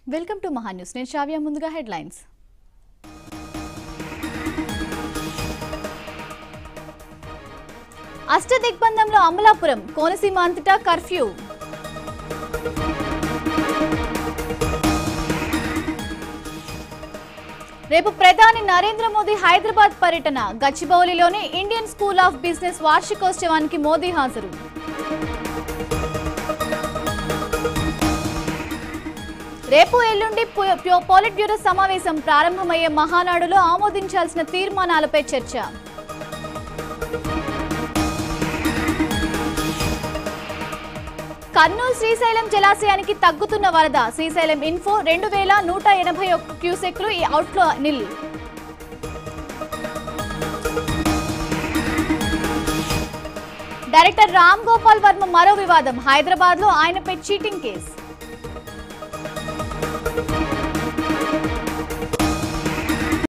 welcome to మహా news నేను షావ్యా ముందుగా హెడ్లైన్స్ అష్టదిగ్బంధంలో అమలాపురం కోనసీమ అంతటా కర్ఫ్యూ రేపు ప్రధాని నరేంద్ర మోదీ హైదరాబాద్ పర్యటన గచ్చిబౌలిలోని ఇండియన్ స్కూల్ ఆఫ్ బిజినెస్ వార్షికోత్సవానికి మోదీ హాజరు రేపు ఎల్లుండి పు- ప్యో- పోలిట్ బ్యూరో సమావేశం ప్రారంభమయ్యే మహానాడులో ఆమోదించాల్సిన తీర్మానాలపై చర్చ కర్నూలు శ్రీశైలం జలాశయానికి తగ్గుతున్న వరద శ్రీశైలం ఇన్ఫో రెండు వేల నూట ఎనభై ఒక్క క్యూసెక్లు ఈ outflow nil director Ram Gopal Varma మరో వివాదం హైదరాబాద్ లో ఆయనపై చీటింగ్ కేసు